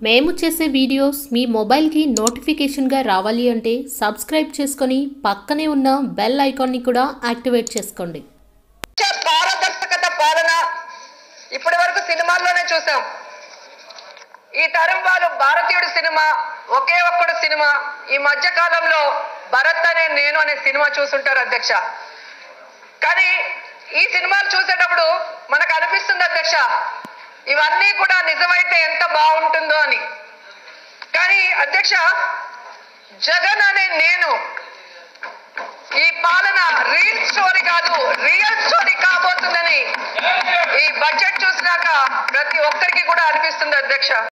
మేము చేసే వీడియోస్ మీ మొబైల్కి నోటిఫికేషన్గా రావాలి అంటే సబ్స్క్రైబ్ చేసుకొని పక్కనే ఉన్న బెల్ ఐకాన్ని కూడా యాక్టివేట్ చేసుకోండి పారదర్శకత పాలన ఇప్పటి వరకు సినిమాల్లోనే చూసాం ఈ తరం వాళ్ళు భారతీయుడు సినిమా ఒకే ఒక్కడు సినిమా ఈ మధ్య కాలంలో భరత్ అనే నేను అనే సినిమా చూసుంటారు అధ్యక్ష కానీ ఈ సినిమాలు చూసేటప్పుడు మనకు అనిపిస్తుంది అధ్యక్ష ఇవన్నీ కూడా నిజమైతే ఎంత బాగుంటుందో అని కానీ అధ్యక్ష జగన్ అనే నేను ఈ పాలన రీల్ స్టోరీ కాదు రియల్ స్టోరీ కాబోతుందని ఈ బడ్జెట్ చూసినాక ప్రతి ఒక్కరికి కూడా అనిపిస్తుంది అధ్యక్ష